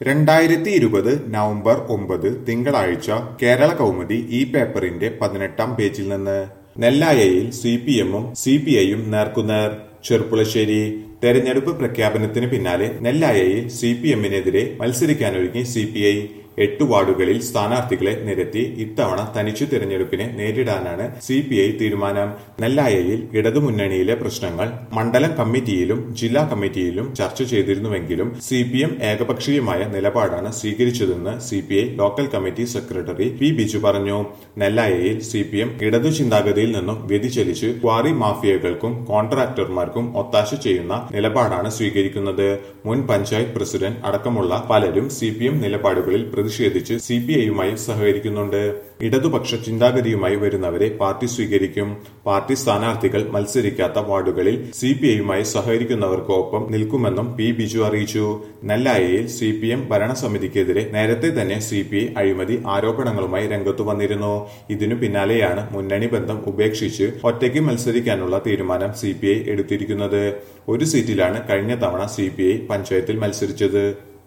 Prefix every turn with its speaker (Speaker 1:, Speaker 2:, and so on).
Speaker 1: രണ്ടായിരത്തി ഇരുപത് നവംബർ ഒമ്പത് തിങ്കളാഴ്ച കേരള കൗമുദി ഈ പേപ്പറിന്റെ പതിനെട്ടാം പേജിൽ നിന്ന് നെല്ലായയിൽ സി പി എമ്മും സി പി ഐയും നേർക്കുനേർ ചെർപ്പുളശ്ശേരി തെരഞ്ഞെടുപ്പ് പ്രഖ്യാപനത്തിന് പിന്നാലെ നെല്ലായയിൽ സി പി എമ്മിനെതിരെ മത്സരിക്കാനൊരുങ്ങി സി പി ഐ എട്ട് വാർഡുകളിൽ സ്ഥാനാർത്ഥികളെ നിരത്തി ഇത്തവണ തനിച്ചു തിരഞ്ഞെടുപ്പിനെ നേരിടാനാണ് സി പി ഐ തീരുമാനം നെല്ലായയിൽ ഇടതുമുന്നണിയിലെ പ്രശ്നങ്ങൾ മണ്ഡലം കമ്മിറ്റിയിലും ജില്ലാ കമ്മിറ്റിയിലും ചർച്ച ചെയ്തിരുന്നുവെങ്കിലും സി പി എം ഏകപക്ഷീയമായ നിലപാടാണ് സ്വീകരിച്ചതെന്ന് C P I local committee secretary P Biju പറഞ്ഞു നെല്ലായയിൽ സി പി എം ഇടതു ചിന്താഗതിയിൽ നിന്നും വ്യതിചലിച്ച് ക്വാറി മാഫിയകൾക്കും കോൺട്രാക്ടർമാർക്കും ഒത്താശ ചെയ്യുന്ന നിലപാടാണ് സ്വീകരിക്കുന്നത് മുൻ പഞ്ചായത്ത് പ്രസിഡന്റ് അടക്കമുള്ള പലരും സി പി എം നിലപാടുകളിൽ പ്രതിഷേധിച്ച് സി പി ഐയുമായി സഹകരിക്കുന്നുണ്ട് ഇടതുപക്ഷ ചിന്താഗതിയുമായി വരുന്നവരെ പാർട്ടി സ്വീകരിക്കും പാർട്ടി സ്ഥാനാർത്ഥികൾ മത്സരിക്കാത്ത വാർഡുകളിൽ സി പി ഐയുമായി സഹകരിക്കുന്നവർക്ക് ഒപ്പം നിൽക്കുമെന്നും പി ബിജു അറിയിച്ചു നെല്ലായയിൽ സി പി എം ഭരണസമിതിക്കെതിരെ നേരത്തെ തന്നെ സി പി ഐ അഴിമതി ആരോപണങ്ങളുമായി രംഗത്തു വന്നിരുന്നു ഇതിനു പിന്നാലെയാണ് മുന്നണി ബന്ധം ഉപേക്ഷിച്ച് ഒറ്റയ്ക്ക് മത്സരിക്കാനുള്ള തീരുമാനം സി പി ഐ എടുത്തിരിക്കുന്നത് ഒരു സീറ്റിലാണ് കഴിഞ്ഞ തവണ സി പി ഐ പഞ്ചായത്തിൽ മത്സരിച്ചത്